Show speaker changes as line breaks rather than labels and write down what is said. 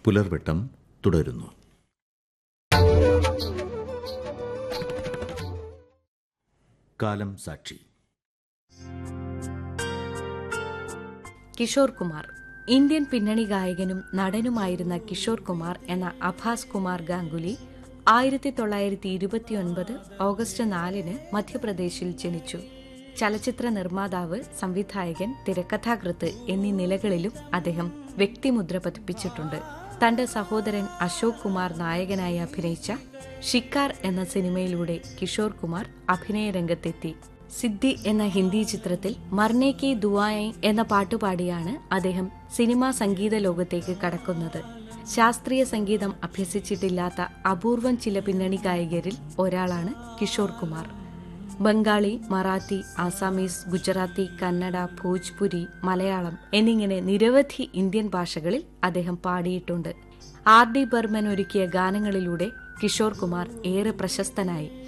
പുലർവെട്ടം തുടരുന്നു കാലം സാക്ഷി
കിഷോർ കുമാർ ഇന്ത്യൻ പിന്നണി ഗായകനും നടനുമായിരുന്ന കിഷോർ കുമാർ എന്ന അഭാസ് കുമാർ ഗാംഗുലി ആയിരത്തി തൊള്ളായിരത്തി ഇരുപത്തിയൊൻപത് ഓഗസ്റ്റ് നാലിന് മധ്യപ്രദേശിൽ ജനിച്ചു ചലച്ചിത്ര നിർമ്മാതാവ് സംവിധായകൻ തിരക്കഥാകൃത്ത് എന്നീ നിലകളിലും അദ്ദേഹം വ്യക്തിമുദ്ര പതിപ്പിച്ചിട്ടുണ്ട് തന്റെ സഹോദരൻ അശോക് കുമാർ നായകനായി അഭിനയിച്ച ഷിക്കാർ എന്ന സിനിമയിലൂടെ കിഷോർ കുമാർ അഭിനയ രംഗത്തെത്തി സിദ്ധി എന്ന ഹിന്ദി ചിത്രത്തിൽ മർനെ കി ദുആയെ എന്ന പാട്ടുപാടിയാണ് അദ്ദേഹം സിനിമാ സംഗീത ലോകത്തേക്ക് കടക്കുന്നത് ശാസ്ത്രീയ സംഗീതം അഭ്യസിച്ചിട്ടില്ലാത്ത അപൂർവം ചില പിന്നണി ഗായകരിൽ ഒരാളാണ് കിഷോർ കുമാർ ബംഗാളി മറാത്തി ആസാമീസ് ഗുജറാത്തി കന്നഡ ഭോജ്പുരി മലയാളം എന്നിങ്ങനെ നിരവധി ഇന്ത്യൻ ഭാഷകളിൽ അദ്ദേഹം പാടിയിട്ടുണ്ട് ആർ ഡി ബർമൻ ഒരുക്കിയ ഗാനങ്ങളിലൂടെ കിഷോർ കുമാർ ഏറെ പ്രശസ്തനായി